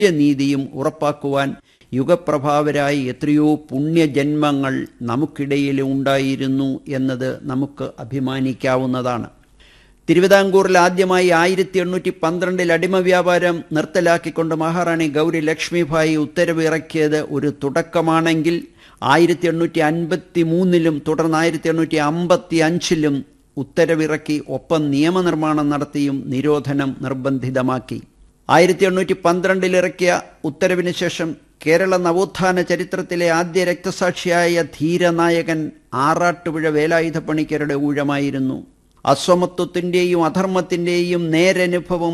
തുല്യനീതിയും ഉറപ്പാക്കുവാൻ യുഗപ്രഭാവരായി എത്രയോ പുണ്യജന്മങ്ങൾ നമുക്കിടയിൽ ഉണ്ടായിരുന്നു എന്നത് നമുക്ക് അഭിമാനിക്കാവുന്നതാണ് തിരുവിതാംകൂറിൽ ആദ്യമായി ആയിരത്തി എണ്ണൂറ്റി പന്ത്രണ്ടിൽ അടിമ വ്യാപാരം നിർത്തലാക്കിക്കൊണ്ട് മഹാറാണി ഗൗരി ലക്ഷ്മിഭായി ഉത്തരവ് ഇറക്കിയത് ഒരു തുടക്കമാണെങ്കിൽ ആയിരത്തി എണ്ണൂറ്റി അൻപത്തി മൂന്നിലും തുടർന്ന് ആയിരത്തി എണ്ണൂറ്റി അമ്പത്തി അഞ്ചിലും ഉത്തരവിറക്കി ഒപ്പം നിയമനിർമ്മാണം നടത്തിയും നിരോധനം നിർബന്ധിതമാക്കി ആയിരത്തി എണ്ണൂറ്റി പന്ത്രണ്ടിൽ ഇറക്കിയ ഉത്തരവിന് ശേഷം കേരള നവോത്ഥാന ചരിത്രത്തിലെ ആദ്യ രക്തസാക്ഷിയായ ധീരനായകൻ ആറാട്ടുപുഴ വേലായുധ പണിക്കരുടെ ഊഴമായിരുന്നു അസ്വമത്വത്തിൻ്റെയും അധർമ്മത്തിൻ്റെയും നേരനുഭവം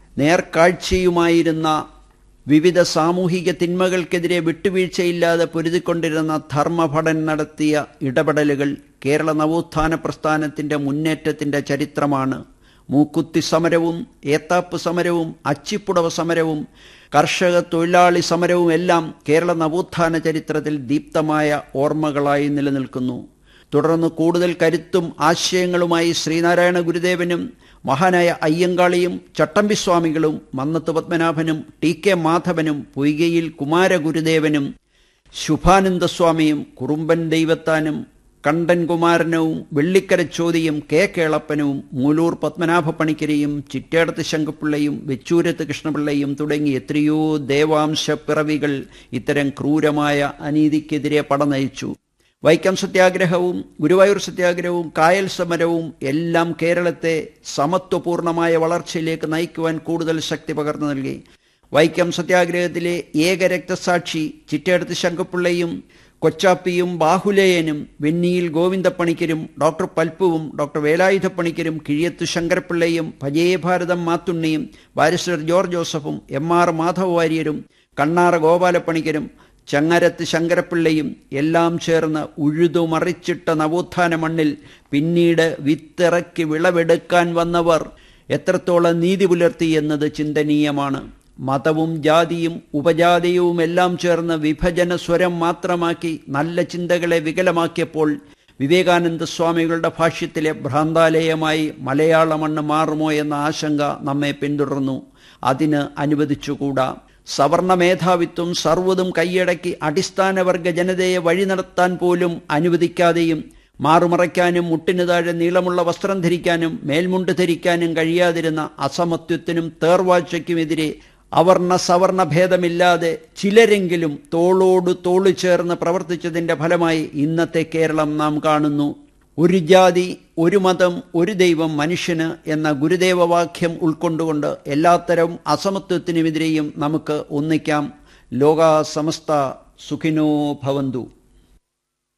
നേർക്കാഴ്ചയുമായിരുന്ന വിവിധ സാമൂഹിക തിന്മകൾക്കെതിരെ വിട്ടുവീഴ്ചയില്ലാതെ പൊരുതിക്കൊണ്ടിരുന്ന ധർമ്മഭടൻ നടത്തിയ ഇടപെടലുകൾ കേരള നവോത്ഥാന പ്രസ്ഥാനത്തിൻ്റെ മുന്നേറ്റത്തിൻ്റെ ചരിത്രമാണ് മൂക്കുത്തി സമരവും ഏത്താപ്പ് സമരവും അച്ചിപ്പുടവ സമരവും കർഷക തൊഴിലാളി സമരവും എല്ലാം കേരള നവോത്ഥാന ചരിത്രത്തിൽ ദീപ്തമായ ഓർമ്മകളായി നിലനിൽക്കുന്നു തുടർന്ന് കൂടുതൽ കരുത്തും ആശയങ്ങളുമായി ശ്രീനാരായണ ഗുരുദേവനും മഹാനായ അയ്യങ്കാളിയും ചട്ടമ്പിസ്വാമികളും മന്നത്ത് പത്മനാഭനും ടി കെ മാധവനും പൊയ്കയിൽ കുമാരഗുരുദേവനും ശുഭാനന്ദസ്വാമിയും കുറുമ്പൻ ദൈവത്താനും കണ്ടൻ കുമാരനവും വെള്ളിക്കര ചോതിയും കെ കേളപ്പനും മൂലൂർ പത്മനാഭ പണിക്കരെയും ചിറ്റേടത്ത് ശങ്കപ്പിള്ളയും വെച്ചൂരത്ത് കൃഷ്ണപിള്ളയും തുടങ്ങി എത്രയോ ദേവാംശ പിറവികൾ ഇത്തരം ക്രൂരമായ അനീതിക്കെതിരെ പടനയിച്ചു വൈക്കം സത്യാഗ്രഹവും ഗുരുവായൂർ സത്യാഗ്രഹവും കായൽ സമരവും എല്ലാം കേരളത്തെ സമത്വപൂർണമായ വളർച്ചയിലേക്ക് നയിക്കുവാൻ കൂടുതൽ ശക്തി പകർന്നു നൽകി വൈക്കം സത്യാഗ്രഹത്തിലെ ഏക രക്തസാക്ഷി ചിറ്റേടത്ത് ശങ്കപ്പിള്ളയും കൊച്ചാപ്പിയും ബാഹുലേയനും വെന്നിയിൽ ഗോവിന്ദപ്പണിക്കരും ഡോക്ടർ പൽപ്പുവും ഡോക്ടർ വേലായുധപ്പണിക്കരും കിഴിയത്തു ശങ്കരപ്പിള്ളയും ഭജയഭാരതം മാത്തുണ്ണിയും ബാരിസ്റ്റർ ജോർജ് ജോസഫും എം ആർ മാധവ വാര്യരും കണ്ണാറ ഗോപാലപ്പണിക്കരും ചങ്ങരത്ത് ശങ്കരപ്പിള്ളയും എല്ലാം ചേർന്ന് ഉഴുതുമറിച്ചിട്ട നവോത്ഥാന മണ്ണിൽ പിന്നീട് വിത്തിറക്കി വിളവെടുക്കാൻ വന്നവർ എത്രത്തോളം നീതി പുലർത്തി എന്നത് ചിന്തനീയമാണ് മതവും ജാതിയും ഉപജാതിയവും എല്ലാം ചേർന്ന് വിഭജന സ്വരം മാത്രമാക്കി നല്ല ചിന്തകളെ വികലമാക്കിയപ്പോൾ വിവേകാനന്ദ സ്വാമികളുടെ ഭാഷ്യത്തിലെ ഭ്രാന്താലയമായി മലയാള മണ്ണ് മാറുമോ എന്ന ആശങ്ക നമ്മെ പിന്തുടർന്നു അതിന് അനുവദിച്ചുകൂടാ സവർണ മേധാവിത്വം സർവ്വതും കൈയടക്കി അടിസ്ഥാനവർഗ ജനതയെ വഴി നടത്താൻ പോലും അനുവദിക്കാതെയും മാറുമറയ്ക്കാനും മുട്ടിനു താഴെ നീളമുള്ള വസ്ത്രം ധരിക്കാനും മേൽമുണ്ട് ധരിക്കാനും കഴിയാതിരുന്ന അസമത്വത്തിനും തേർവാഴ്ചയ്ക്കുമെതിരെ അവർണ സവർണ ഭേദമില്ലാതെ ചിലരെങ്കിലും തോളോട് തോളു ചേർന്ന് പ്രവർത്തിച്ചതിൻ്റെ ഫലമായി ഇന്നത്തെ കേരളം നാം കാണുന്നു ഒരു ജാതി ഒരു മതം ഒരു ദൈവം മനുഷ്യന് എന്ന ഗുരുദേവവാക്യം ഉൾക്കൊണ്ടുകൊണ്ട് എല്ലാത്തരം അസമത്വത്തിനുമെതിരെയും നമുക്ക് ഒന്നിക്കാം ലോക സമസ്ത സുഖിനോ ഭവന്തു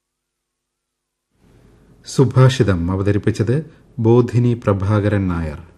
സുഭാഷിതം അവതരിപ്പിച്ചത് ബോധിനി പ്രഭാകരൻ നായർ